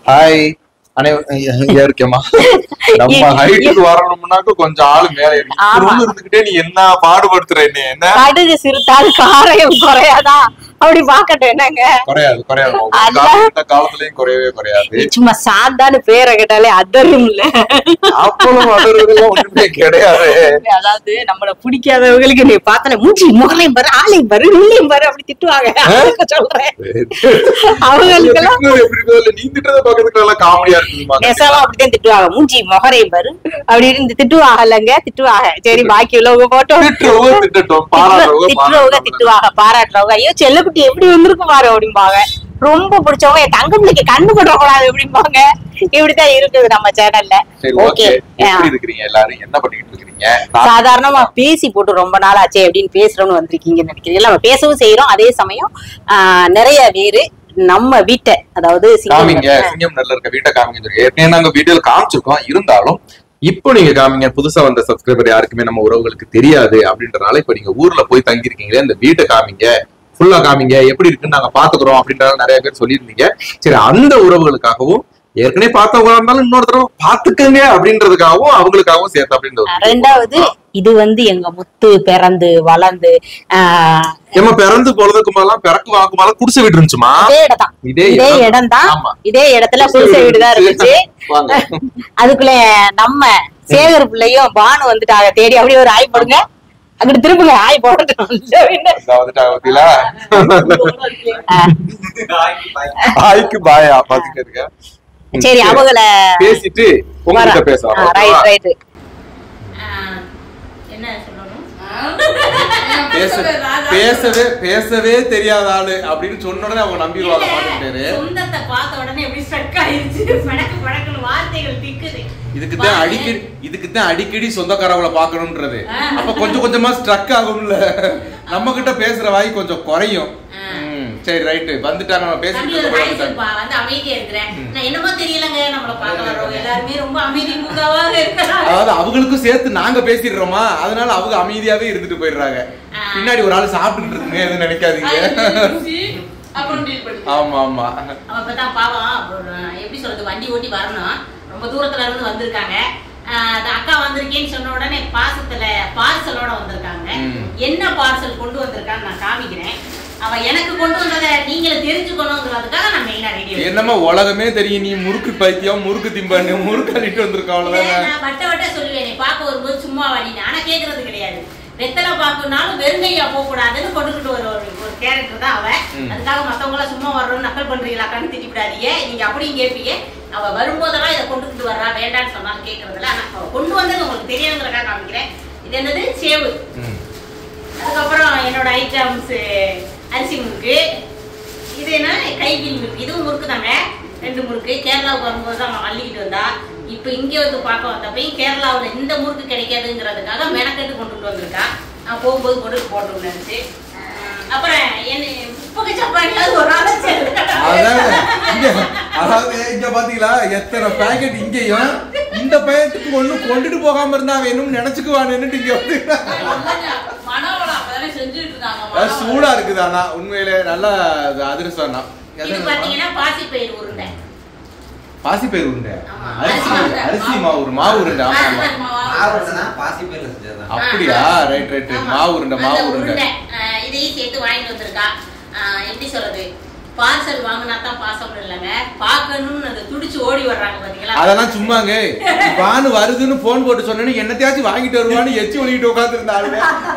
Hi அனைவரும் இருக்கேமா நம்ம ஹைட்டுக்கு வரணும்னாக்க கொஞ்சம் ஆளு மேல இருக்கு ஆமா. இருந்து இருந்துகிட்டே நீ என்ன பாடுபடுத்துற என்ன என்ன கடுகு சிறுத்தால் காரையும் குறையாதா அப்படி பாக்கட்டும் என்னங்க குறையாது குறையாது உங்க அதான். காலகட்ட காலத்துலயும் குறையவே குறையாது சும்மா சாந்தான்னு பேரை கேட்டாலே அதரும்ல அப்பளும் அதெல்லாம் ஒண்ணுமே கிடையாது அதாவது நம்மள பிடிக்காதவங்களுக்கு நீ பார்த்தல மூஞ்சி முகலையும் பாரு ஆளையும் பாரு நுண்ணியும் பாரு அப்படி திட்டுவாங்க அதுக்கு சொல்றேன் அவங்களுக்கெல்லாம் திட்டுறது எப்படி இருக்கோ இல்ல நீ திட்டுறத பாக்கிறதுக்கு நல்லா காமெடியா இருக்குமா நெசமா அப்படித்தான் திட்டுவாங்க மூஞ்சி முகரையும் பாரு அப்படின்னு திட்டுவாங்க இல்லைங்க திட்டுவாங்க சரி பாக்கி உள்ளவங்க போட்டோம் திட்டுறவங்க திட்டட்டும் பாராட்டுறவங்க திட்டுறவங்க பாராட்டுறவங்க. திட்டுவாங்க பாராட்டுறவங்க ஐயோ செல்லக்குட்டி எப்படி வந்திருக்கு பாரு அப்படிம்பாங்க ரொம்ப பிடிச்சவங்க என் தங்க பிள்ளைக்கு கண்ணு போடக்கூடாது அப்படிம்பாங்க இப்படித்தான் இருக்குது நம்ம சேனல்ல சரி ஓகே ஓகே எப்படி இருக்கிறீங்க எல்லாரும் என்ன பண்ணிட்டு இருக்கிறீங்க நான் சாதாரணமா பேசி போட்டு ரொம்ப நாள் ஆச்சே அப்படின்னு பேசுறோம்னு வந்திருக்கீங்கன்னு நினைக்கிறீங்க நம்ம பேசவும் செய்யறோம் அதே சமயம் ஆஹ், நிறைய பேரு நம்ம வீட்டை அதாவது காமிங்க சிங்கம் சிங்கம் நல்ல இருக்க வீட்டை காமிங்க சொல்லி ஏற்கனவே நாங்க வீடியோல காமிச்சிருக்கோம் இருந்தாலும் இப்போ நீங்க காமிங்க புதுசா வந்த சப்ஸ்கிரைபர் யாருக்குமே நம்ம உறவுகளுக்கு தெரியாது அப்படின்றனால இப்ப நீங்க ஊர்ல போய் தங்கியிருக்கீங்களே அந்த வீட்டை காமிங்க ஃபுல்லா காமிங்க எப்படி இருக்குன்னு நாங்க பாத்துக்கிறோம் அப்படின்றத நிறைய பேர் சொல்லியிருந்தீங்க சரி அந்த உறவுகளுக்காகவும் ஏற்கனவே பார்த்தவங்களா இருந்தாலும் இன்னொரு தடவை பாத்துக்கங்க அப்படின்றதுக்காகவும் அவங்களுக்காகவும் சேர்த்து அப்படின்ற ஒரு ரெண்டாவது இது வந்து எங்க முத்து பிறந்து வளர்ந்து ஆஹ், ஏமா பிறந்து பொழுதுக்குமாலாம் பிறக்கு வாக்குமாலாம் குடிசை வீடு இருந்துச்சுமா இதே இடம் தான் இதே இதே இடம் இடம் தான் ஆமா. இதே இடத்துல குடிசை வீடு தான் இருந்துச்சு வாங்க அதுக்குள்ள நம்ம சேகர் பிள்ளையும் பானு வந்துட்டாங்க தேடி அப்படியே ஒரு ஆய் போடுங்க அங்கிட்டு திரும்புங்க ஆய் போடட்டும் இந்த வந்துட்டாங்க பாத்தீங்களா ஹாய்க்கு பாயா பாத்துட்டு இருக்க சரி அவங்கள பேசிட்டு உங்ககிட்ட பேசலாம் ரைட் ஓகேவா? ரைட் என்ன சொல்லணும் பேச பேசவே பேசவே தெரியாத ஆளு அப்படின்னு சொன்ன உடனே அவங்க நம்பிடுவாங்க பாத்துக்கிட்டாரு சொந்தத்தை பார்த்த உடனே எப்படி ஸ்ட்ரக் ஆயிருச்சு படக்கு படக்குன்னு வார்த்தைகள் திக்குது இதுக்கு தான் அடிக்கடி இதுக்கு தான் அடிக்கடி சொந்தக்காரவங்கள பாக்கணும்ன்றது அப்ப கொஞ்சம் கொஞ்சமா ஸ்ட்ரக் ஆகும்ல நம்ம கிட்ட பேசுற வாய் கொஞ்சம் குறையும் ம், சரி ரைட்டு வந்துட்டாங்க நம்ம தம்பி பேசிட்டு ஒரு ஹாய் இருக்கோம். சொல்லுப்பா வந்து அமைதியா இருக்கிறேன் நான் என்னமோ தெரியலங்க நம்மள பார்க்க வர்றவங்க எல்லாருமே ரொம்ப அமைதி மூகாவாக இருக்கிறாங்க அதாவது அவங்களுக்கும் சேர்த்து நாங்க பேசிடுறோமா அதனால அவங்க அமைதியாவே இருந்துட்டு போயிடுறாங்க ஆ. பின்னாடி ஒரு ஆள் சாப்பிட்டுட்டு இருக்குங்க எதுவும் நினைக்காதீங்க அப்புறம் டீல் பண்ணி ஆமா ஆமா அவ இப்பதான் பாவம் அப்புறம் எப்படி சொல்றது வண்டி ஓட்டி வரணும் ரொம்ப தூரத்துல இருந்து வந்திருக்காங்க ஆஹ் அந்த அக்கா வந்திருக்கேன்னு சொன்ன உடனே பாசத்துல பார்சலோட வந்திருக்காங்க ம். என்ன பார்சல் கொண்டு வந்திருக்கான்னு நான் காமிக்கிறேன் அவ எனக்கு கொண்டு வந்ததை நீங்களும் தெரிஞ்சுக்கணுங்கிறதுக்காக நான் மெயினா ரெடி என்னம்மா உலகமே தெரியும் நீ முறுக்கு பைத்தியம் முறுக்கு திம்பான்னு முறுக்கு அள்ளிட்டு வந்திருக்க அவ்வளவுதானே நான் வட்ட வட்ட சொல்லுவேன் நீ பார்க்க வரும்போது சும்மா வழி ஆனா கேக்குறது கிடையாது வெத்தலை பாக்குனாலும் வெறுங்கையா போக கூடாதுன்னு கொண்டுகிட்டு வர ஒரு ஒரு கேரக்டர் தான் அவ ம். அதுக்காக மத்தவங்க எல்லாம் சும்மா வர்றோம்னு நக்கல் பண்றீங்களா கண்ணு திட்டிவிடாதீங்க நீங்க அப்படியும் கேட்பீங்க அவ வரும்போதெல்லாம் இதை கொண்டுகிட்டு வர்றா வேண்டான்னு சொன்னாலும் கேட்கறதில்ல ஆனா அவ கொண்டு வந்தது உங்களுக்கு தெரியாதுங்கிறக்காக காமிக்கிறேன் இது என்னது சேவு ம். அதுக்கப்புறம் என்னோட ஐட்டம்ஸ் அரிசி முறுக்கு இது என்ன கைவில் முறுக்கு இதுவும் முறுக்கு தாங்க ரெண்டு முறுக்கு கேரளாவுக்கு வரும்போது தான் அவன் அள்ளிக்கிட்டு வந்தா இப்போ இங்கே வந்து பார்க்க வந்தப்பையும் கேரளாவில் இந்த முறுக்கு கிடைக்காதுங்கிறதுக்காக மெனக்கெட்டு கொண்டுட்டு வந்திருக்கா நான் போகும்போது கொண்டு போட்டு நினைச்சு அப்புறம் என்ன உப்புக்கு சப்பாட்டியாவது ஒரு ஆள் அதான் இங்க அதாவது இங்க பாத்தீங்களா எத்தனை பாக்கெட் இங்கேயும் இந்த பயத்துக்கு ஒண்ணு கொண்டுட்டு போகாம இருந்தா வேணும்னு நினைச்சுக்குவானுன்னு இங்க வந்து மனோவளம் அப்பதானே செஞ்சுட்டு இருந்தாங்க அது சூடா இருக்குது ஆனா உண்மையிலே நல்ல அதிர்ஷ்டம் தான் இது பாத்தீங்கன்னா பாசிப்பயிர் உருண்டை பாசி பயிர் உருண்டை ஆமா. அரிசி அரிசி அரிசி மாவு உருண்டை மாவு உருண்டை ஆமா ஆமா ஆரோடனா பாசி பேர்ல செஞ்சதுதான் அப்படியா ரைட் ரைட் ரைட் ஆமா. மாவு உருண்டை மாவு அந்த உருண்டை ஆஹ் இதையும் சேர்த்து வாங்கிட்டு வந்திருக்கா ஆஹ் எப்படி சொல்றது பார்சல் வாங்கினா தான் பாசம் இல்லைங்க பார்க்கணும்னு அதை துடிச்சு ஓடி வர்றாங்க பாத்தீங்களா அதெல்லாம் சும்மாங்க பானு வருதுன்னு போன் போட்டு சொன்னேன்னு என்னத்தையாச்சும் வாங்கிட்டு வருவான்னு எச்சி ஒலிக்கிட்டு உட்காந்துருந்தாங்க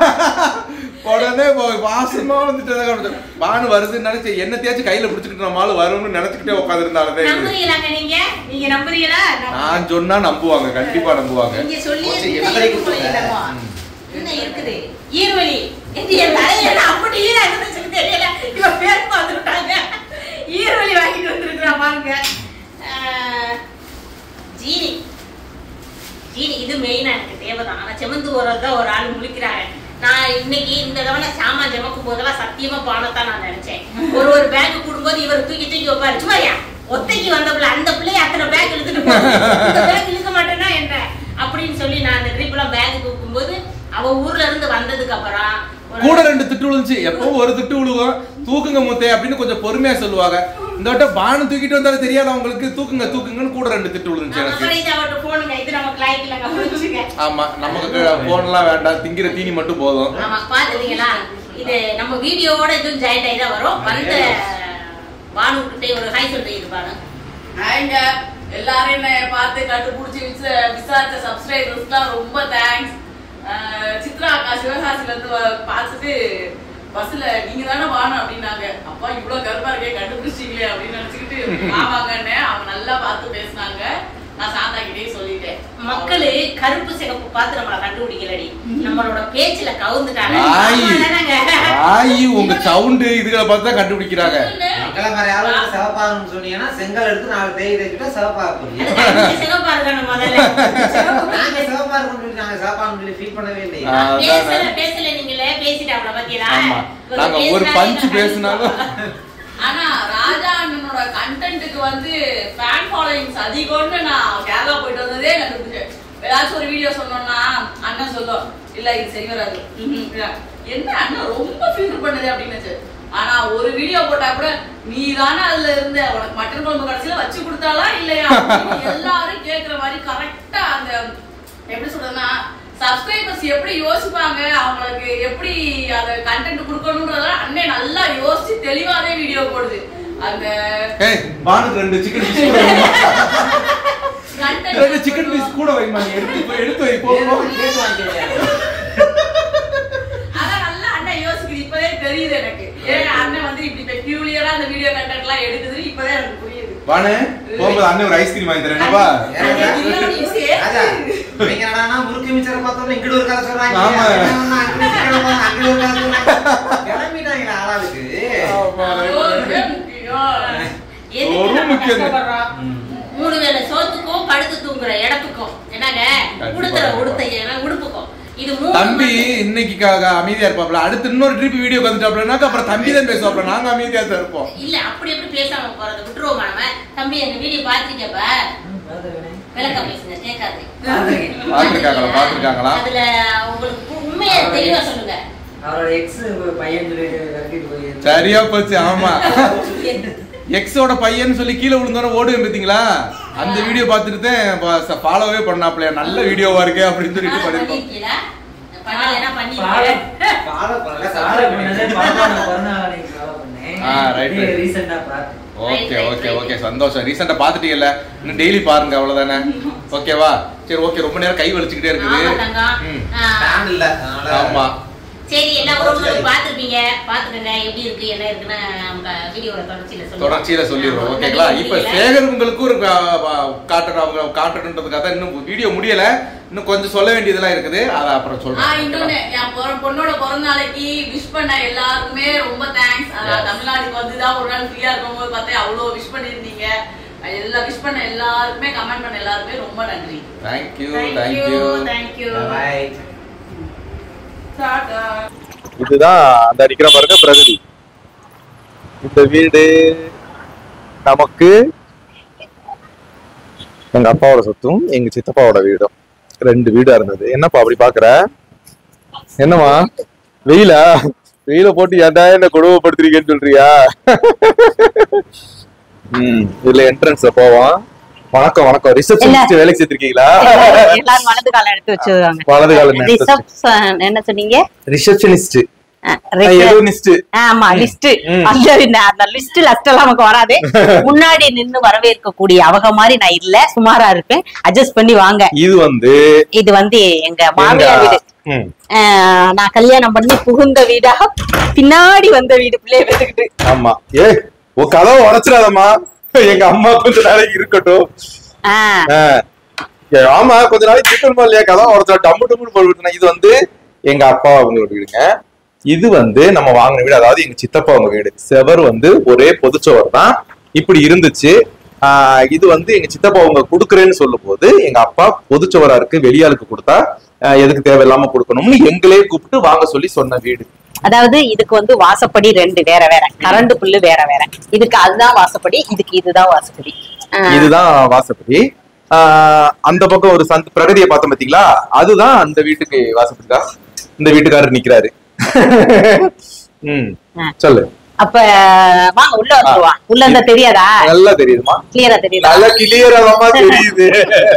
உடனே போ- வாசமா வந்துட்டு பானு வருதுன்னு நினைச்சு என்னத்தையாச்சும் கையில பிடிச்சிக்கிட்டு நம்ம ஆளு வரும்னு நினைச்சுக்கிட்டே உட்காந்துருந்தாலே நம்புறீங்களாங்க நீங்க நீங்க நம்புறீங்களா நான் சொன்னா நம்புவாங்க கண்டிப்பா நம்புவாங்க நீங்க சொல்லி ஓகே, இன்னும் எத்தனை இருக்கு போல கொடுத்தீங்க? இல்லைம்மா. இன்னும் இருக்குது ஈர்வலி இது என் தலையில அப்படி ஈரா இருந்துச்சுன்னு தெரியல இவ பேர் வந்துட்டாங்க ஈர்வலி வாங்கிட்டு வந்திருக்கிறா பாருங்க ஆஹ், ஜீனி ஜீனி இது மெயினா எனக்கு தேவைதான் ஆனா செமந்து போறதா ஒரு ஆள் முழிக்கிறாங்க நான் இன்னைக்கு இந்த தவணை சாமான் ஜமக்கும் போதெல்லாம் சத்தியமா பானத்தான் நான் நினைச்சேன் ஒரு ஒரு பேக் கூடும்போது இவர் தூக்கி தூக்கி வைப்பாரு சும்மாரியா ஒத்தைக்கு வந்த பிள்ளை அந்த பிள்ளைய அத்தனை பேக் இழுத்துட்டு போகுது. இந்த பேக் இழுக்க மாட்டேன்னா என்ன அப்படின்னு சொல்லி நான் அந்த ட்ரிப்லாம் பேக் தூக்கும்போது அவ ஊர்ல இருந்து வந்ததுக்கு அப்புறம் ஒரு- கூட ரெண்டு திட்டு விழுந்துச்சு எப்பவும் ஒரு திட்டு விழுவோம் தூக்குங்க முத்தே அப்படின்னு கொஞ்சம் பொறுமையா சொல்லுவாங்க இந்த வட்டம் பானம் தூக்கிட்டு வந்தாலும் தெரியாத உங்களுக்கு தூக்குங்க தூக்குங்கன்னு கூட ரெண்டு திட்டு விழுந்துச்சு நம்ம எனக்கு கடைசி அவர்கிட்ட போனுங்க இது நமக்கு லைக் இல்லைங்க புரிஞ்சுங்க ஆமா நமக்கு போன்லாம் வேண்டாம் திங்கிற தீனி மட்டும் போதும் ஆமா பாத்துட்டீங்களா இது நம்ம வீடியோவோட இதுவும் ஜாயிண்ட் ஆகி தான் வரும் வந்த பானுக்கிட்டே ஒரு ஹாய் சொல்றீங்க பானு ஹாய்ங்க எல்லாரும் என்னை பார்த்து கண்டுபிடிச்சி விச- விசாரிச்ச சப்ஸ்கிரைபர்ஸ்லாம் ரொம்ப தேங்க்ஸ் சித்ரா அக்கா சிவகாசில இருந்து வ- பார்த்துட்டு பஸ்ல நீங்க தானே வாணும் அப்படின்னாங்க அப்பா இவ்வளவு கருப்பா இருக்கே கண்டுபிடிச்சிங்களே அப்படின்னு நினைச்சுக்கிட்டு ஆமாங்கன்னு அவங்க நல்லா பார்த்து பேசினாங்க நான் சாந்தா கிட்டே சொல்லிட்டேன் மக்களு கருப்பு சிகப்பு பார்த்து நம்மள கண்டுபிடிக்கலடி நம்மளோட பேச்சுல கவுந்துட்டாங்க ஆயி ஆமாதானங்க? ஆயி உங்க சவுண்டு இதுகளை பார்த்து தான் கண்டுபிடிக்கிறாங்க மக்களை மாதிரி ஆளுக்கு சிவப்பாகணும்னு சொன்னீங்கன்னா செங்கல் எடுத்து நாலு தேய் தேய்க்கிட்டா சிவப்பாக போறீங்க அதுக்கு அஞ்சு சிகப்பா இருக்கணும் முதல்ல சிகப்பு நாங்க சிவப்பா இருக்கணும்னு சொல்லி நாங்க சிவப்பாகணும்னு சொல்லி ஃபீல் பண்ணவே இல்லையே ஆ. அதானே. பேசல பேசல நீங்களே பேசிட்டு அவளை பத்தியா ஆமா நாங்க ஒரு பஞ்ச் பேசினாலும் ஆனா ராஜா அண்ணனோட கண்டென்ட்டுக்கு வந்து ஃபேன் ஃபாலோயிங்ஸ் அதிகம்னு நான் கேரளா போயிட்டு வந்ததே கண்டுபிடிச்சேன் ஏதாச்சும் ஒரு வீடியோ சொன்னோம்னா அண்ணன் சொல்லும் இல்ல இது சரி வராது ம்ஹும். இல்ல. என்ன அண்ணன் ரொம்ப ஃபில்டர் பண்ணுது அப்படின்னு ஆனா ஒரு வீடியோ போட்டா கூட நீ தானே அதுல இருந்த உனக்கு மட்டன் குழம்பு கடைசியில வச்சு கொடுத்தாலா இல்லையா அப்படின்னு எல்லாரும் கேக்குற மாதிரி கரெக்டா அந்த எப்படி சொல்றதுன்னா சப்ஸ்கிரைபர்ஸ் எப்படி யோசிப்பாங்க அவங்களுக்கு எப்படி அத கண்டென்ட் கொடுக்கணும்ன்றத அண்ணே நல்லா யோசிச்சு தெளிவாவே வீடியோ போடுது அந்த ஏய் பானுக்கு ரெண்டு சிக்கன் பீஸ் கூட வைமா. ரெண்டு கண்டென்ட் சிக்கன் பீஸ் கூட வைமா நீ எடுத்து போய் எடுத்து வை போ போ. கேட்டு வாங்கிக்கிறேன் அதான் நல்லா அண்ணன் யோசிக்குது இப்பவே தெரியுது எனக்கு ஏன் அண்ணன் வந்து இப்படி பெக்யூலியரா அந்த வீடியோ கண்டென்ட் எல்லாம் எடுக்குதுன்னு இப்பவே எனக்கு புரியுது பானு போகும்போது அண்ணன் ஒரு ஐஸ்கிரீம் வாங்கி தரேன் என்னப்பா அது பிரியாணி சேர்த்து. ராஜா, இவங்க என்னடான்னா முறுக்கு மிச்சரை பார்த்தோம்னா இங்கிட்டு ஒரு கதை சொல்றாங்க. ஆமா. என்ன ஒண்ணு அங்கிட்டு சிக்கனை பார்த்தா அங்கிட்டு ஒரு கதை சொல்றாங்க. கிளம்பிட்டாங்களே ஆளாளுக்கு. அதுவே முக்கியம். எதுக்கு ஒரு நம்ம முக்கியம் தான். கஷ்டப்படுறோம்? ம். மூணு வேளை சோத்துக்கும் படுத்து தூங்குற இடத்துக்கும் என்னங்க கண்டிப்பா. உடுத்துற உடுத்த இடம், உடுப்புக்கும் இது மூணு தம்பி மட்டும் இன்னைக்கு க- க- அமைதியா இருப்பாப்ல அடுத்து இன்னொரு ட்ரிப் வீடியோ வந்துட்டாப்லனாக்க அப்புறம் தம்பி தான் பேசுவாப்ல நாங்க அமைதியா தான் இருப்போம் இல்ல அப்படி எப்படி பேசாம போறது விட்டுருவோம் நம்ம தம்பி எங்க வீடியோ பாத்திருக்கப்ப விளக்க பேசுங்க கேட்காது பாத்துருக்காங்களா பாத்துருக்காங்களா அதுல உங்களுக்கு உண்மையை தெளிவா சொல்லுங்க அவரோட எக்ஸ் பையன் சொல்லிட்டு விரட்டிட்டு போய் சரியா போச்சு ஆமா எக்ஸோட பையன் சொல்லி கீழே விழுந்தோட ஓடுவேன் பாத்தீங்களா அந்த வீடியோ பார்த்துட்டு தான் ஃபாலோவே பண்ணாப்ல நல்ல வீடியோவா இருக்கே அப்படின்னு சொல்லிட்டு பண்ணிருக்கோம் பண்ணிருக்கீங்களா பண்ணலைன்னா Follow. பண்ணிருக்கேன் follow பண்ணல, ஃபாலோ subscribe பண்ணதே பண்ணல. பாப்பாவோட பிறந்த நாளைக்கு ஃபாலோ பண்ணேன் ஆ, right, right. ரீசெண்டா பார்த்தேன் ஓகே ஓகே ஓகே சந்தோஷம் ரீசெண்டா பாத்துட்டீங்கல்ல இன்னும் டெய்லி பாருங்க அவ்வளவுதானே ஓகேவா சரி ஓகே ரொம்ப நேரம் கை வலிச்சுக்கிட்டே ஆமா இருக்குது தங்கம் ம். ஆ, fan இல்ல, அதனால ஆமா சரி எல்லா உறவுகளும் பாத்துருப்பீங்க பாத்துக்கங்க எப்படி இருக்கு என்ன இருக்குன்னு நம்ம வீடியோட தொடர்ச்சியில சொல்லுவோம் தொடர்ச்சியில சொல்லிடுவோம் ஆமா, ஓகேங்களா இன்னும் இப்ப தெரியல. சேகர் உங்களுக்கு ஒரு கா- வா- காட்டணும் அவங்க காட்டணுன்றதுக்காக இன்னும் வீடியோ முடியல இன்னும் கொஞ்சம் சொல்ல வேண்டியதெல்லாம் இருக்குது அதை அப்புறம் ஆ, சொல்றேன் இன்னொன்னு என் பொ- பொண்ணோட பிறந்த நாளைக்கு விஷ் பண்ண எல்லாருக்குமே ரொம்ப தேங்க்ஸ் Yes. தமிழ்நாட்டுக்கு வந்துதான் ஒரு நாள் ஃப்ரீயா இருக்கும்போது பார்த்தேன் அவ்வளவு விஷ் பண்ணிருந்தீங்க எல்லாம் விஷ் பண்ண எல்லாருக்குமே கமெண்ட் பண்ண எல்லாருக்குமே ரொம்ப நன்றி thank you Thank you, thank you thank you. Bye. Tata. இதுதான் அந்த அடிக்கிற பாருங்க பிரகதி இந்த வீடு நமக்கு எங்க அப்பாவோட சொத்தும் எங்க சித்தப்பாவோட வீடும் ரெண்டு வீடா இருந்தது என்னப்பா அப்படி பாக்குற என்னம்மா வெயிலா வெயில போட்டு ஏன்டா என்ன கொடுமைப்படுத்துறீங்கன்னு சொல்றியா ம் இதுல என்ட்ரன்ஸ்ல போவோம் வணக்கம் வணக்கம் ரிசப்ஷனிஸ்ட் வேலைக்கு சேர்த்திருக்கீங்களா எல்லாரும் வலது காலம் எடுத்து வச்சிருக்காங்க வலது காலம் எடுத்து ரிசப்ஷன் என்ன சொன்னீங்க ரிசப்ஷனிஸ்ட் அஹ், reception. எலோனிஸ்ட் ஆமா லிஸ்ட் ம். அந்த அந்த லிஸ்ட் லஸ்ட் எல்லாம் நமக்கு வராது முன்னாடி நின்னு வரவேற்கக்கூடிய அவங்க மாதிரி நான் இல்ல சுமாரா இருப்பேன் அட்ஜஸ்ட் பண்ணி வாங்க இது வந்து இது வந்து எங்க மாமியார் வீடு ம், அஹ், நான் கல்யாணம் பண்ணி புகுந்த வீடா பின்னாடி வந்த வீடு பிள்ளைய பெற்றுக்கிட்டு ஆமா ஏ உன் கதவை உடைச்சிடாதம்மா எங்க அம்மா கொஞ்ச நாளைக்கு இருக்கட்டும் ஆஹ் ஆ. ஏ, ஆமா கொஞ்ச நாளைக்கு இருக்கணுமா இல்லையா கதவை உடைச்சா டம்மு டம்முன்னு போட்டு இது வந்து எங்க அப்பா அவங்களோட வீடுங்க இது வந்து நம்ம வாங்கின வீடு அதாவது எங்க சித்தப்பா அவங்க வீடு செவர் வந்து ஒரே பொதுச்சுவர் தான் இப்படி இருந்துச்சு ஆஹ் இது வந்து எங்க சித்தப்பா அவங்க கொடுக்குறேன்னு சொல்லும் போது எங்க அப்பா பொதுச்சுவரா இருக்கு வெளியாளுக்கு கொடுத்தா ஆஹ் எதுக்கு தேவையில்லாம கொடுக்கணும்னு எங்களே கூப்பிட்டு வாங்க சொல்லி சொன்ன வீடு அதாவது இதுக்கு வந்து வாசப்படி ரெண்டு வேற வேற கரண்ட் புல்லு வேற வேற இதுக்கு அதுதான் வாசப்படி இதுக்கு இதுதான் வாசப்படி ஆஹ் இதுதான் வாசப்படி ஆஹ் அந்த பக்கம் ஒரு சந்த் பிரகதியை பார்த்தோம் பாத்தீங்களா அதுதான் அந்த வீட்டுக்கு வாசப்படி தான் இந்த வீட்டுக்காரர் நிக்கிறாரு ம் ஆ. சொல்லு அப்ப வாங்க உள்ள வந்துருவா உள்ள இருந்தா தெரியாதா நல்லா தெரியுதுமா கிளியரா தெரியுதா நல்லா கிளியராமா தெரியுது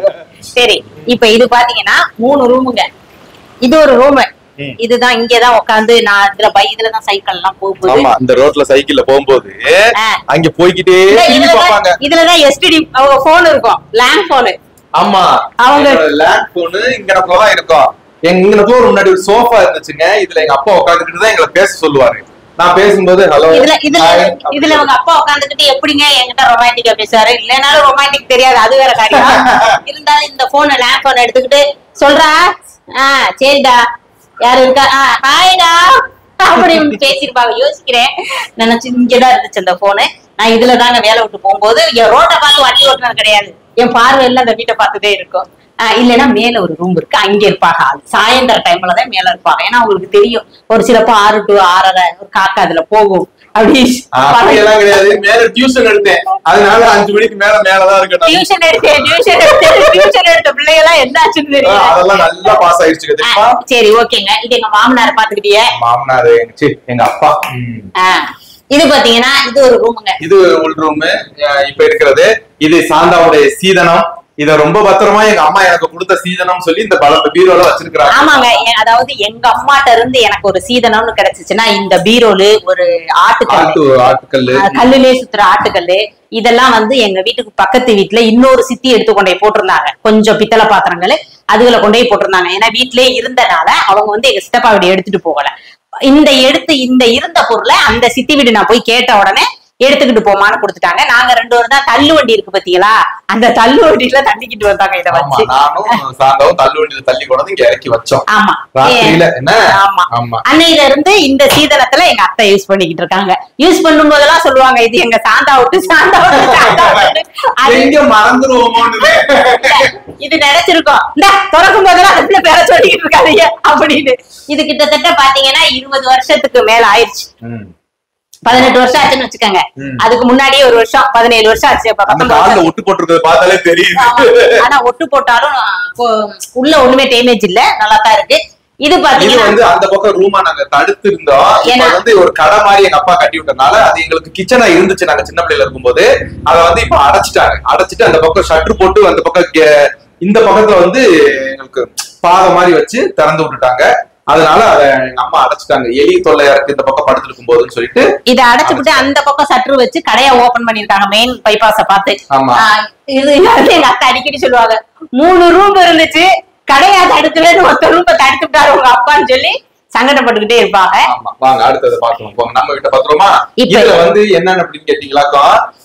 சரி இப்ப இது பாத்தீங்கன்னா மூணு ரூமுங்க இது ஒரு ரூம் ம். இதுதான் இங்கதான் உட்காந்து நான் இதுல பை இதுலதான் சைக்கிள் எல்லாம் போகுது ஆமா இந்த ரோட்ல சைக்கிள்ல போகும்போது ஆ. அங்க போய்கிட்டே திரும்பி பார்ப்பாங்க இதுலதான் இதுலதான் எஸ்டிடி அவங்க போன் இருக்கும் லேண்ட் போனு ஆமா அவங்க- லேண்ட் போனு இங்க தான் இருக்கும் எங்க இங்க ஒரு முன்னாடி ஒரு சோஃபா இருந்துச்சுங்க இதுல எங்க அப்பா உட்காந்துக்கிட்டு தான் எங்களை பேச சொல்லுவாரு நான் பேசும்போது ஹலோ இதுல இதுல இதுல அவங்க அப்பா உட்காந்துக்கிட்டு எப்படிங்க என்கிட்ட ரொமான்டிக்கா பேசுவாரு இல்லைனாலும் ரொமான்டிக் தெரியாது அது வேற காரியம் இருந்தாலும் இந்த போனை லேண்ட் போன் எடுத்துக்கிட்டு சொல்றா ஆ சரிடா யாரு இருக்கா ஆ ஹாய்டா அப்படின்னு பேசிருப்பாங்க யோசிக்கிறேன் நினைச்சு இங்கதான் இருந்துச்சு அந்த போனு நான் இதுல தாங்க வேலை விட்டு போகும்போது என் ரோட்டை பார்த்து வண்டி ஓட்டுனது கிடையாது என் பார்வையில அந்த வீட்டை பார்த்துட்டே இருக்கும் ஆஹ் இல்லைன்னா மேல ஒரு ரூம் இருக்கு அங்க இருப்பாங்க ஆள். சாயந்தர டைம்ல தான் மேல இருப்பாங்க ஏன்னா அவங்களுக்கு தெரியும் ஒரு சிலப்போ ஆறு டு ஆறரை ஒரு காக்கா அதுல போகும் அப்படி அப்படியெல்லாம் கிடையாது மேல டியூஷன் எடுத்தேன் அதனால அஞ்சு மணிக்கு மேல மேலதான் இருக்கட்டும் டியூஷன் எடுத்தேன் டியூஷன் எடுத்தேன் டியூஷன் எடுத்த பிள்ளைகளாம் என்ன ஆச்சுன்னு தெரியல அதெல்லாம் நல்லா பாஸ் ஆயிடுச்சு தெரியுமா ஆஹ் சரி ஓகேங்க இது எங்க மாமனார் பாத்துக்கிட்டியே மாமனாரு எங்க சி, எங்க அப்பா ம். ஆஹ் இது பாத்தீங்கன்னா இது ஒரு ரூமுங்க இது உள் ரூம் இப்ப இருக்கிறது இது சாந்தாவுடைய சீதனம் இத ரொம்ப பத்திரமா எங்க அம்மா எனக்கு கொடுத்த சீதனம் சொல்லி இந்த பல பீரோல வச்சிருக்கிறாங்க ஆமாங்க எ- அதாவது எங்க அம்மாட்ட இருந்து எனக்கு ஒரு சீதனம்னு கிடைச்சிச்சுன்னா இந்த பீரோலு ஒரு ஆட்டுக்கல் ஆட்டு ஆட்டுக்கல்லு ஆஹ் கல்லுலே சுத்துற ஆட்டுக்கல்லு இதெல்லாம் வந்து எங்க வீட்டுக்கு பக்கத்து வீட்டுல இன்னொரு சித்தி எடுத்து கொண்டு போய் போட்டிருந்தாங்க கொஞ்சம் பித்தளை பாத்திரங்கள் அதுகளை கொண்டு போய் போட்டிருந்தாங்க ஏன்னா வீட்டிலேயே இருந்தனால அவங்க வந்து எங்க சித்தப்பா வீடு எடுத்துட்டு போகல இந்த எடுத்து இந்த இருந்த பொருளை அந்த சித்தி வீடு நான் போய் கேட்ட உடனே எடுத்துக்கிட்டு போமான்னு கொடுத்துட்டாங்க நாங்க ரெண்டு பேரும் தான் தள்ளு வண்டி இருக்கு பாத்தீங்களா அந்த தள்ளு வண்டியில தள்ளிக்கிட்டு வந்தாங்க இதை ஆமா வச்சு நானும் சாந்தாவும் தள்ளு வண்டியில தள்ளி கொண்டு இங்க இறக்கி வச்சோம் ஆமா ராத்திரியில என்ன ஆமா ஆமா அன்னையில இருந்து இந்த சீதனத்துல எங்க அத்தை யூஸ் பண்ணிக்கிட்டு இருக்காங்க யூஸ் பண்ணும் போதெல்லாம் சொல்லுவாங்க இது எங்க சாந்தா விட்டு சாந்தா விட்டு சாந்தா விட்டு அது எங்க மறந்துருவோமோன்னு இது நினைச்சிருக்கோம் இந்த திறக்கும் போதெல்லாம் அதுல பேர சொல்லிக்கிட்டு இருக்காதீங்க அப்படின்னு இது கிட்டத்தட்ட பாத்தீங்கன்னா இருபது வருஷத்துக்கு மேல ஆயிடுச்சு ம். பதினெட்டு வருஷம் ஆச்சுன்னு வச்சுக்கோங்க ம். அதுக்கு முன்னாடியே ஒரு வருஷம் பதினேழு வருஷம் ஆச்சு அப்ப அந்த பத்தொன்பது கால்ல வருஷம். ஒட்டு போட்டிருக்கிறது பார்த்தாலே தெரியுது ஆமா. ஆனா ஒட்டு போட்டாலும் கொ- உள்ள ஒண்ணுமே டேமேஜ் இல்ல நல்லா தான் இருக்கு இது இது பாத்தீங்கன்னா வந்து அந்த பக்கம் ரூமா நாங்க தடுத்து இருந்தோம் இப்ப ஏன்னா- வந்து ஒரு கடை மாதிரி எங்க அப்பா கட்டி விட்டனால அது எங்களுக்கு கிச்சனா இருந்துச்சு நாங்க சின்ன பிள்ளைல இருக்கும்போது அத வந்து இப்ப அடைச்சிட்டாங்க அடைச்சிட்டு அந்த பக்கம் ஷட்டர் போட்டு அந்த பக்கம் கே- இந்த பக்கத்துல வந்து எங்களுக்கு பாதை மாதிரி வச்சு திறந்து விட்டுட்டாங்க அதனால அத எங்க அம்மா அடைச்சிட்டாங்க எலி தொல்லையா இருக்கு இந்த பக்கம் படுத்து இருக்கும் போதுன்னு சொல்லிட்டு இத அடைச்சுட்டு அந்த பக்கம் சற்று வச்சு கடையா ஓபன் பண்ணிருக்காங்க மெயின் பைபாஸ பார்த்து ஆமா. ஆஹ் இது வந்து எங்க அத்தை அடிக்கடி சொல்லுவாங்க மூணு ரூம் இருந்துச்சு கடையா தடுக்கலன்னு ஒருத்த ரூம் தடுத்து விட்டாரு உங்க அப்பான்னு சொல்லி சங்கடப்பட்டுக்கிட்டே இருப்பாங்க ஆமா வாங்க அடுத்தது பாக்கலாம் போங்க நம்ம கிட்ட பாத்துருமா இப்ப- இதுல வந்து என்னன்னு அப்படின்னு கேட்டீங்களாக்கா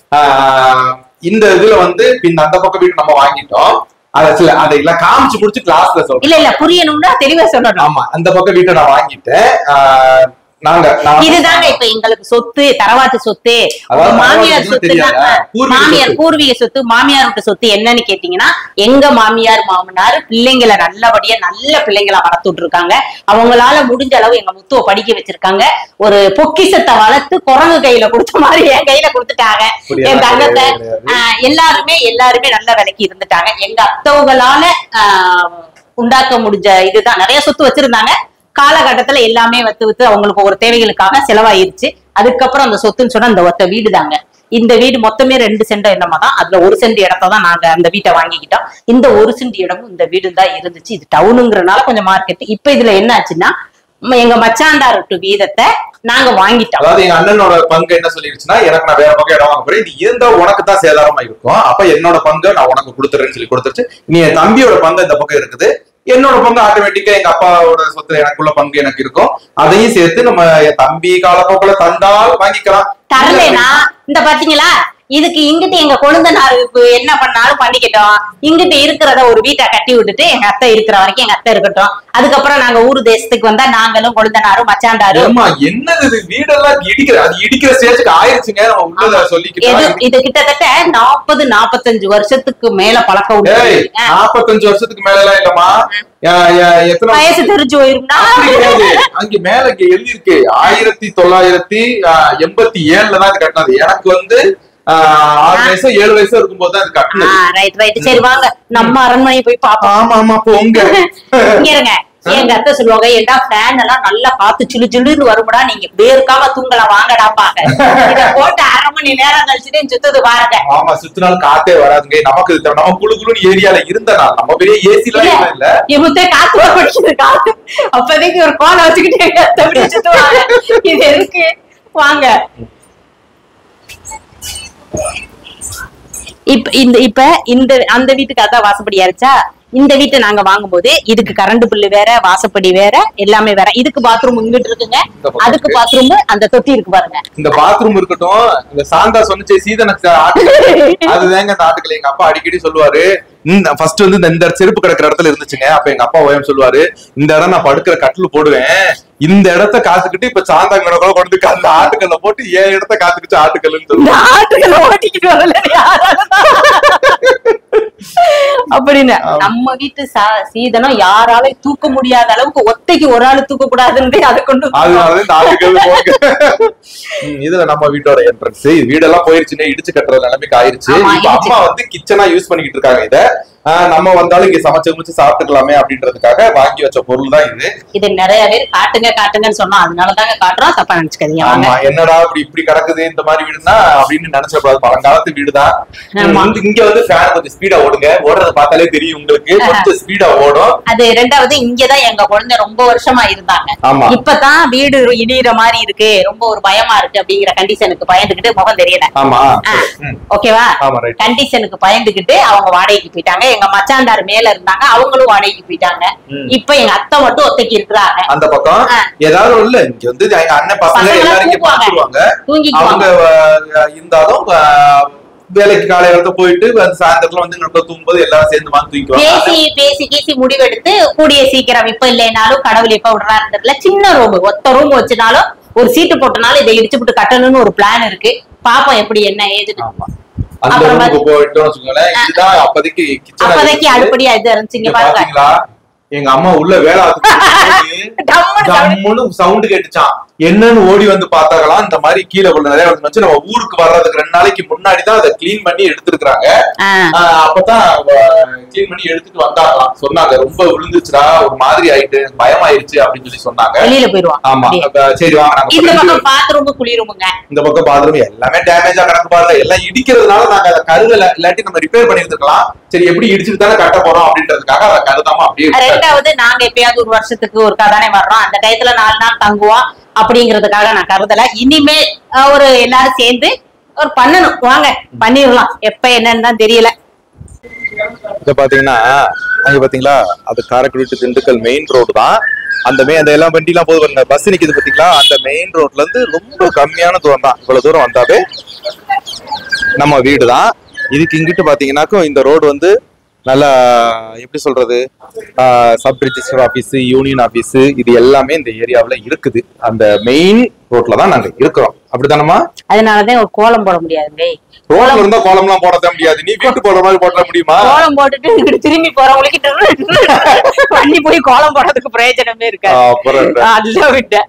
ஆஹ் இந்த இதுல வந்து பின் அந்த பக்கம் வீடு நம்ம வாங்கிட்டோம் அத சில அதையெல்லாம் காமிச்சு முடிச்சு கிளாஸ்ல சொல்றேன் இல்ல இல்ல புரியணும்னா தெளிவா சொல்லணும் ஆமா அந்த பக்கம் வீட்டை நான் வாங்கிட்டேன் ஆஹ் நாங்க நான் இதுதாங்க இப்ப எங்களுக்கு சொத்து தரவாட்டு சொத்து அதாவது உங்க மாமியார் தரவாட்டு சொத்து தெரியாதா? பூர்வீக மாமியார் சொத்து. பூர்வீக சொத்து மாமியார் வீட்டு சொத்து என்னன்னு கேட்டீங்கன்னா எங்க மாமியார் மாமனார் பிள்ளைங்களை நல்லபடியா நல்ல பிள்ளைங்களா வளர்த்துட்டு இருக்காங்க அவங்களால முடிஞ்ச அளவு எங்க முத்துவ படிக்க வச்சிருக்காங்க ஒரு பொக்கிஷத்தை வளர்த்து குரங்கு கையில கொடுத்த மாதிரி என் கையில கொடுத்துட்டாங்க அப்படியா? என் தங்கத்தை கிடையாது, கிடையாது. ஆஹ் எல்லாருமே எல்லாருமே நல்ல விலைக்கு இருந்துட்டாங்க எங்க அத்தவங்களால ஆஹ் உண்டாக்க முடிஞ்ச இதுதான் நிறைய சொத்து வச்சிருந்தாங்க காலகட்டத்துல எல்லாமே வத்து வித்து அவங்களுக்கு ஒரு தேவைகளுக்காக செலவாயிருச்சு அதுக்கப்புறம் அந்த சொத்துன்னு சொன்னா அந்த ஒத்த வீடு தாங்க இந்த வீடு மொத்தமே ரெண்டு சென்ட் என்னமா தான் அதுல ஒரு சென்ட் இடத்த தான் நாங்க அந்த வீட்டை வாங்கிக்கிட்டோம் இந்த ஒரு சென்ட் இடமும் இந்த வீடு தான் இருந்துச்சு இது டவுனுங்கிறனால கொஞ்சம் மார்க்கெட் இப்ப இதுல என்ன ஆச்சுன்னா ம- எங்க மச்சாண்டார் விட்டு வீதத்தை நாங்க வாங்கிட்டோம் அதாவது எங்க அண்ணனோட பங்கு என்ன சொல்லிருச்சுன்னா எனக்கு நான் வேற பக்கம் இடம் வாங்க போறேன் இது இருந்தா உனக்கு தான் சேதாரமா இருக்கும் அப்ப என்னோட பங்கை நான் உனக்கு கொடுத்துறேன்னு சொல்லி கொடுத்துருச்சு நீ என் தம்பியோட பங்கு இந்த பக்கம் இருக்குது என்னோட பங்கு ஆட்டோமேட்டிக்கா எங்க அப்பாவோட சொத்துல எனக்குள்ள பங்கு எனக்கு இருக்கும் அதையும் சேர்த்து நம்ம என் தம்பி காலப்போக்கில் தந்தால் வாங்கிக்கலாம் தரலைனா இந்த பாத்தீங்களா இதுக்கு இங்கிட்டு எங்க கொழுந்தனாருக்கு என்ன பண்ணாலும் பண்ணிக்கிட்டோம் இங்கிட்டு இருக்கிறத ஒரு வீட்டை கட்டி விட்டுட்டு எங்க அத்தை இருக்கிற வரைக்கும் எங்க அத்தை இருக்கட்டும் அதுக்கப்புறம் நாங்க ஊரு தேசத்துக்கு வந்தா நாங்களும் கொழுந்தனாரும் மச்சாண்டாரும் ஏம்மா என்னது இது வீடெல்லாம் இடிக்கிற அது இடிக்கிற ஸ்டேஜுக்கு ஆயிருச்சுங்க நம்ம உள்ளத இது சொல்லிக்கிட்டோம் இது கிட்டத்தட்ட நாற்பது நாற்பத்தஞ்சு வருஷத்துக்கு மேல பழக்கம் ஏய் உண்டு ஆ, நாற்பத்தஞ்சு வருஷத்துக்கு மேல எல்லாம் இல்லம்மா யா- யா- எத்தனை வயசு தெரிஞ்சு போயிரும்னா அப்படி கிடையாது. அங்க மேல இங்க எழுதி இருக்கு ஆயிரத்தி தொள்ளாயிரத்தி ஆஹ், எண்பத்தி ஏழுல தான் இது கட்டினது எனக்கு வந்து ஆஹ், ஆறு வயசு ஏழு வயசு இருக்கும்போது தான் இது கட்டினது ரைட் ரைட் சரி வாங்க நம்ம அரண்மனை போய் பாப்போம் ஆமா ஆமா போங்க இங்க இருங்க எங்க அத்தை சொல்லுவாங்க ஏண்டா ஃபேன் எல்லாம் நல்லா காத்து சிலு சிலுன்னு வரும்டா நீங்க வேர்க்காம தூங்கலாம் வாங்கடா பாக்க இத போட்டு அரை மணி நேரம் கழிச்சுட்டு சுத்தது பாருங்க ஆமா சுத்தினாலும் காத்தே வராதுங்க நமக்கு இது தேவை. நம்ம குளு குளுன்னு ஏரியால இருந்தனா நம்ம பெரிய ஏசி எல்லாம் இல்ல. எதுவும் இல்ல இவத்தே காத்து வர படிக்குது காத்து அப்போதைக்கு ஒரு கோலை வச்சுக்கிட்டு எங்க அத்தை இப்படி சுத்துவாங்க இது எதுக்கு வாங்க இப்ப இந்த இப்ப இந்த அந்த வீட்டுக்கு அதான் வாசப்படி ஆயிருச்சா இந்த வீட்டை நாங்க வாங்கும்போது இதுக்கு கரண்ட் பில்லு வேற வாசப்படி வேற எல்லாமே வேற இதுக்கு பாத்ரூம் இங்கிட்டு இருக்குங்க இந்த பக்கம் அதுக்கு இருக்கு. பாத்ரூம் அந்த தொட்டி இருக்கு பாருங்க இந்த பாத்ரூம் இருக்கட்டும் இந்த சாந்தா சொன்னிச்சே சீதனுக்கு ஆட்டுக்கல் அதுதாங்க அந்த ஆட்டுக்கல் எங்க அப்பா அடிக்கடி சொல்லுவாரு இந்த ஃபர்ஸ்ட் வந்து இந்த- இந்த செருப்பு கிடக்குற இடத்துல இருந்துச்சுங்க அப்ப எங்க அப்பா ஓயம் சொல்லுவாரு இந்த இடம் நான் படுக்கிற கட்டில் போடுவேன் இந்த இடத்த காத்துக்கிட்டு இப்ப சாந்தாங்கட கூட கொண்டு போய் அந்த ஆட்டுக்கல்ல போட்டு ஏன் இடத்த காத்துக்கிட்டு ஆட்டுக்கல்லுன்னு இந்த சொல்லுவாங்க ஆட்டுகளை ஓட்டிக்கிட்டு வரல அப்படின்னு ஆமா. நம்ம வீட்டு சா- சீதனம் யாராலையும் தூக்க முடியாத அளவுக்கு ஒத்தைக்கு ஒரு ஆளு தூக்க கூடாதுன்னு அதை கொண்டு அதனாலதான் இந்த ஆட்டுக்கல் போங்க ம், இதுல நம்ம வீட்டோட என்ட்ரன்ஸ் வீடெல்லாம் போயிருச்சுன்னு இடிச்சு கட்டுற நிலைமைக்கு ஆயிருச்சு ஆமா, இப்ப ஆயிருச்சு. அம்மா வந்து கிச்சனா யூஸ் பண்ணிக்கிட்டு இருக்காங்க இத ஆஹ், நம்ம வந்தாலும் இங்க சமைச்சு சமைச்சு சாப்பிட்டுக்கலாமே அப்படின்றதுக்காக வாங்கி வச்ச பொருள் தான் இது இது நிறைய பேர் காட்டுங்க காட்டுங்கன்னு சொன்னோம் அதனாலதாங்க காட்டுறோம் தப்பா நினைச்சுக்காதீங்க வாங்க ஆமா என்னடா இப்படி இப்படி கிடக்குது இந்த மாதிரி வீடுனா அப்படின்னு நினைச்சக்கூடாது பழங்காலத்து வீடுதான் ஆமா. இங்க- இங்க வந்து ஃபேன் கொஞ்சம் ஸ்பீடா ஓடுங்க ஓடுறத பார்த்தாலே தெரியும் உங்களுக்கு கொஞ்சம் ஸ்பீடா ஓடும் அது ரெண்டாவது இங்கதான் எங்க குழந்தை ரொம்ப வருஷமா இருந்தாங்க ஆமா இப்பதான் வீடு இடியிற மாதிரி இருக்கு ரொம்ப ஒரு பயமா இருக்கு அப்படிங்கிற கண்டிஷனுக்கு பயந்துகிட்டு முகம் தெரியல ஆமா ஆ. ம். ஓகேவா ஆமா ரைட் கண்டிஷனுக்கு பயந்துகிட்டு அவங்க வாடகைக்கு போயிட்டாங்க எங்க மச்சாண்டார் மேல இருந்தாங்க அவங்களும் வாடகைக்கு போயிட்டாங்க ம். இப்ப எங்க அத்தை மட்டும் ஒத்தைக்கு இருக்கிறாங்க அந்த பக்கம் ஆ. ஏதாவது இல்ல இங்க வந்து எங்க அண்ணன் பசங்க பசங்க எல்லாரும் இங்க தூங்குவாங்க. பாத்துருவாங்க அவங்க தூங்கிக்குவாங்க அஹ், இருந்தாலும் அஹ், வேலைக்கு காலை இடத்த போயிட்டு வந்து சாயந்தரத்துல வந்து இங்க தூங்கும்போது எல்லாரும் சேர்ந்து வந்து தூங்கிக்குவாங்க பேசி பேசி கீசி முடிவெடுத்து கூடிய சீக்கிரம் இப்ப இல்லைனாலும் கடவுள் எப்ப விடுறாரு தெரியல சின்ன ரூம் ஒத்த ரூம் வச்சுனாலும் ஒரு சீட்டு போட்டனாலும் இதை இடிச்சு விட்டு கட்டணும்னு ஒரு பிளான் இருக்கு பாப்போம் எப்படி என்ன ஏதுன்னு ஆமா அந்த அப்புறம் ரூமுக்கு போயிட்டோம்னு வச்சுக்கோங்களேன் இதுதான் அப்போதைக்கு கிச்சன் அப்போதைக்கு அடுப்படியா இது இருந்துச்சுங்க இங்க பாருங்க பாத்தீங்களா எங்க அம்மா உள்ள வேலை டம்முன்னு sound. ஜம்முன்னு சவுண்ட் கேட்டுச்சான் என்னன்னு ஓடி வந்து பார்த்தாங்களாம் இந்த மாதிரி கீழே உள்ள நிறைய வந்து வச்சு நம்ம ஊருக்கு வர்றதுக்கு ரெண்டு நாளைக்கு முன்னாடி தான் அதை க்ளீன் பண்ணி எடுத்துருக்காங்க ஆ, அப்பதான் க்ளீன் பண்ணி எடுத்துட்டு வந்தாங்களாம் சொன்னாங்க ரொம்ப விழுந்துச்சுடா ஒரு மாதிரி ஆயிட்டு பயமாயிருச்சு அப்படின்னு சொல்லி சொன்னாங்க வெளியில போயிருவான் ஆமா அப்படியே. அப்ப சரி வாங்க நாங்க இந்த போயிட்டு பக்கம் பாத்ரூம் குளிருமுங்க இந்த பக்கம் பாத்ரூம் எல்லாமே டேமேஜா கிடக்கு பாருங்க எல்லாம் இடிக்கிறதுனால நாங்க அதை கருதல இல்லாட்டி நம்ம ரிப்பேர் பண்ணி இருக்கலாம் சரி எப்படி இடிச்சுட்டு தானே கட்ட போறோம் அப்படின்றதுக்காக அதை கருதாம அப்படியே விட்டாச்சு. ரெண்டாவது நாங்க எப்பயாவது ஒரு வருஷத்துக்கு ஒரு தானே வர்றோம் அந்த டயத்துல நாலு நாள் தங்குவோம் அப்படிங்கறதுக்காக நான் கருதல இனிமே அஹ், ஒரு எல்லாரும் சேர்ந்து ஒரு பண்ணணும் வாங்க பண்ணிடலாம் எப்ப என்னன்னு தான் தெரியல இத பாத்தீங்கன்னா அங்க பாத்தீங்களா அது Karaikudi to Dindigul main road தான் அந்த மே அந்த எல்லாம் வண்டி எல்லாம் போது பாருங்க பஸ் நிக்குது பாத்தீங்களா அந்த மெயின் ரோட்ல இருந்து ரொம்ப கம்மியான தூரம் தான் இவ்வளவு தூரம் வந்தாவே நம்ம வீடு தான் இதுக்கு இங்கிட்டு பாத்தீங்கன்னாக்கும் இந்த ரோடு வந்து நல்லா எப்படி சொல்றது sub register office union office இது எல்லாமே இந்த ஏரியாவுல இருக்குது அந்த மெயின் ரோட்ல தான் நாங்க இருக்கிறோம் அப்படித்தானமா அதனாலதான் ஒரு கோலம் போட முடியாதுங்க ரோட்ல இருந்தா கோலம்லாம் போட முடியாது நீ வீட்டு போடுற மாதிரி போட முடியுமா கோலம் போட்டுட்டு இங்கிட்டு திரும்பி போறவங்களுக்கு பண்ணி போய் கோலம் போடுறதுக்கு பிரயோஜனமே இருக்காது அப்புறம் என்ன? அதுதான் விட்டேன்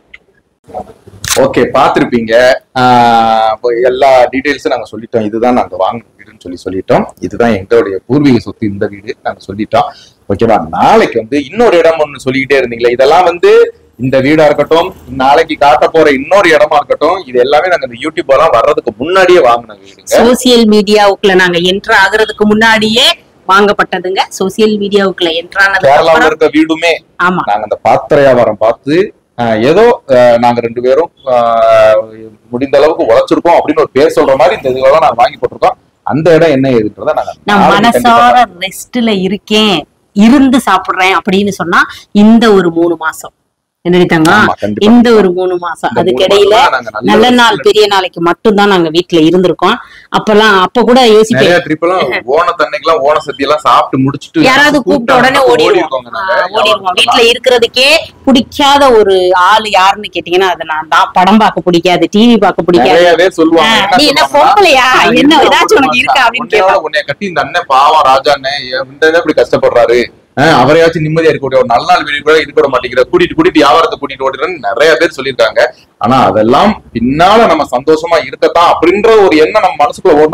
ஓகே பார்த்திருப்பீங்க இப்போ எல்லா டீடைல்ஸும் நாங்க சொல்லிட்டோம் இதுதான் நாங்க வாங்கின வீடுன்னு சொல்லி சொல்லிட்டோம் இதுதான் எங்களுடைய பூர்வீக சொத்து இந்த வீடு நாங்க சொல்லிட்டோம் ஓகேவா நாளைக்கு வந்து இன்னொரு இடம் ஒண்ணு சொல்லிக்கிட்டே இருந்தீங்களே இதெல்லாம் வந்து இந்த வீடா இருக்கட்டும் நாளைக்கு காட்ட போற இன்னொரு இடமா இருக்கட்டும் இது எல்லாமே நாங்க இந்த யூடியூப் எல்லாம் வர்றதுக்கு முன்னாடியே வாங்கின வீடுங்க சோசியல் மீடியாவுக்குள்ள நாங்க என்டர் ஆகுறதுக்கு முன்னாடியே வாங்கப்பட்டதுங்க சோசியல் மீடியாவுக்குள்ள என்டர் ஆனதுக்கு கேரளாவில் அப்புறம் இருக்க வீடுமே ஆமா நாங்க அந்த பாத்திர வியாபாரம் பார்த்து ஆஹ், ஏதோ ஆஹ், நாங்க ரெண்டு பேரும் ஆஹ், முடிந்த அளவுக்கு உழைச்சிருக்கோம் அப்படின்னு ஒரு பேர் சொல்ற மாதிரி இந்த இதெல்லாம் நாங்க வாங்கி போட்டிருக்கோம் அந்த இடம் என்ன ஏதுன்றத நாங்க நான் நாளைக்கு கண்டிப்பா மனசார ரெஸ்ட்ல இருக்கேன் இருந்து சாப்பிடுறேன் அப்படின்னு சொன்னா இந்த ஒரு மூணு மாசம் என்னடித்தாங்க ஆமா, கண்டிப்பா. இந்த ஒரு மூணு மாசம் இந்த அதுக்கு மூணு இடையில மாசம் நாங்க நல்ல நல்ல rest நாள் ல பெரிய நாளைக்கு மட்டும்தான் நாங்க வீட்டுல இருந்திருக்கோம் அப்பெல்லாம் அப்ப கூட யோசிப்பேன் நிறைய ட்ரிப் எல்லாம் ஓண தண்ணிக்கெல்லாம் ஓண சத்தி எல்லாம் சாப்பிட்டு முடிச்சிட்டு யாராவது கூப்பிட்ட உடனே ஓடிடுவோம் இருக்கோங்க நாங்க. ஆ, ஓடிடுவோம் வீட்டுல இருக்கிறதுக்கே பிடிக்காத ஒரு ஆளு யாருன்னு கேட்டீங்கன்னா அது நான் தான் படம் பார்க்க பிடிக்காது டிவி பார்க்க பிடிக்காது நிறைய பேர் சொல்லுவாங்க ஆ, நீ என்ன சொல்லுவாங்கன்னா, பொம்பளையா? நான் என்ன இருக்கிற ஏதாச்சும் ஒரு உனக்கு இருக்கா மனுஷன். அப்படின்னு உன்னையோட உன்னைய கட்டி இந்த அண்ணன் பாவம் ராஜா அண்ணன் இந்த இதை இப்படி கஷ்டப்படுறாரு ஆ, அவரையாச்சும் நிம்மதியா இருக்க ஒரு நல்ல நாள் வீடு கூட இருக்க விட மாட்டேங்கிற கூட்டிட்டு கூட்டிட்டு வியாபாரத்தை கூட்டிட்டு ஓடுறேன்னு நிறைய பேர் சொல்லியிருக்காங்க ஆனா அதெல்லாம் பின்னால நம்ம சந்தோஷமா இருக்கத்தான் அப்படின்ற ஒரு எண்ணம் நம்ம மனசுக்குள்ள ஓடினா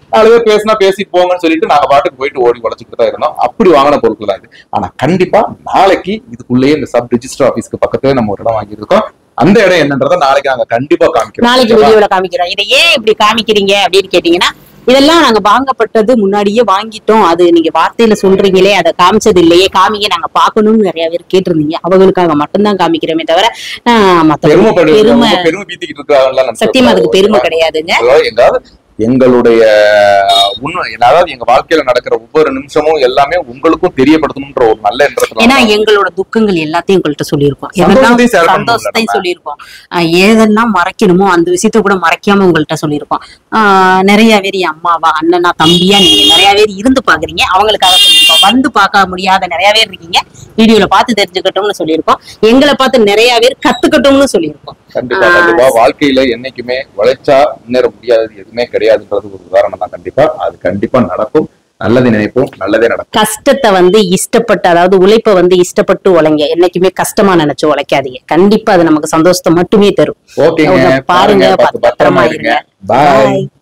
நாலு பேர் பேசினா பேசிட்டு போங்கன்னு சொல்லிட்டு நாங்க பாட்டுக்கு போயிட்டு ஓடி உழைச்சிட்டு தான் இருந்தோம் அப்படி வாங்கின பொருட்கள் தான் இது ஆனா கண்டிப்பா நாளைக்கு இதுக்குள்ளேயே இந்த சப் ரிஜிஸ்டர் ஆபீஸ்க்கு பக்கத்துல நம்ம ஒரு இடம் வாங்கியிருக்கோம் அந்த இடம் என்னன்றதை நாளைக்கு நாங்க கண்டிப்பா காமிக்கிறோம் நாளைக்கு ஓகேவா? வீடியோல காமிக்கிறோம் இதை ஏன் இப்படி காமிக்கிறீங்க அப்படின்னு கேட்டீங்கன்னா இதெல்லாம் நாங்க வாங்கப்பட்டது முன்னாடியே வாங்கிட்டோம் அது நீங்க வார்த்தையில சொல்றீங்களே அதை காமிச்சது இல்லையே காமிங்க நாங்க பாக்கணும்னு நிறைய பேர் கேட்டிருந்தீங்க அவங்களுக்காக மட்டும்தான் காமிக்கிறோமே தவிர ஆஹ், மத்தபடி பெருமைப்படு பெருமை ரொம்ப பெருமை பீத்திக்கிட்டு இருக்காங்கல்ல சத்தியமா அதுக்கு பெருமை கிடையாதுங்க எங்காவது எங்களுடைய உண்மை அதாவது எங்க வாழ்க்கையில நடக்கிற ஒவ்வொரு நிமிஷமும் எல்லாமே உங்களுக்கும் தெரியப்படுத்தணும்ன்ற ஒரு நல்ல எண்ணத்துல ஏன்னா எங்களோட துக்கங்கள் எல்லாத்தையும் உங்கள்கிட்ட சொல்லியிருக்கோம் சந்தோஷத்தையும் எதெல்லாம் share பண்ணணும்ல சந்தோஷத்தையும் நம்ம. சொல்லியிருக்கோம் ஆஹ் ஏதெல்லாம் மறைக்கணுமோ அந்த விஷயத்த கூட மறைக்காம உங்கள்கிட்ட சொல்லியிருக்கோம் ஆஹ் நிறைய பேர் என் அம்மாவா அண்ணனா தம்பியா நீங்க நிறைய பேர் இருந்து பாக்குறீங்க அவங்களுக்காக சொல்லியிருக்கோம் வந்து பார்க்க முடியாத நிறைய பேர் இருக்கீங்க வீடியோல பார்த்து தெரிஞ்சுக்கட்டும்னு சொல்லியிருக்கோம் எங்களை பார்த்து நிறைய பேர் கத்துக்கட்டும்னு சொல்லியிருக்கோம் கண்டிப்பா ஆஹ் கண்டிப்பா வாழ்க்கையில என்னைக்குமே உழைச்சா முன்னேற முடியாதது எதுவுமே கிடையாதுன்றது ஒரு உதாரணம் தான் கண்டிப்பா அது கண்டிப்பா நடக்கும் நல்லது நினைப்போம் நல்லதே நடக்கும் கஷ்டத்தை வந்து இஷ்டப்பட்டு அதாவது உழைப்பை வந்து இஷ்டப்பட்டு உழைங்க என்னைக்குமே கஷ்டமா நினைச்சு உழைக்காதீங்க கண்டிப்பா அது நமக்கு சந்தோஷத்தை மட்டுமே தரும் ஓகேங்க பாருங்க பார்த்து பத்திரமா இருங்க பாய் Bye.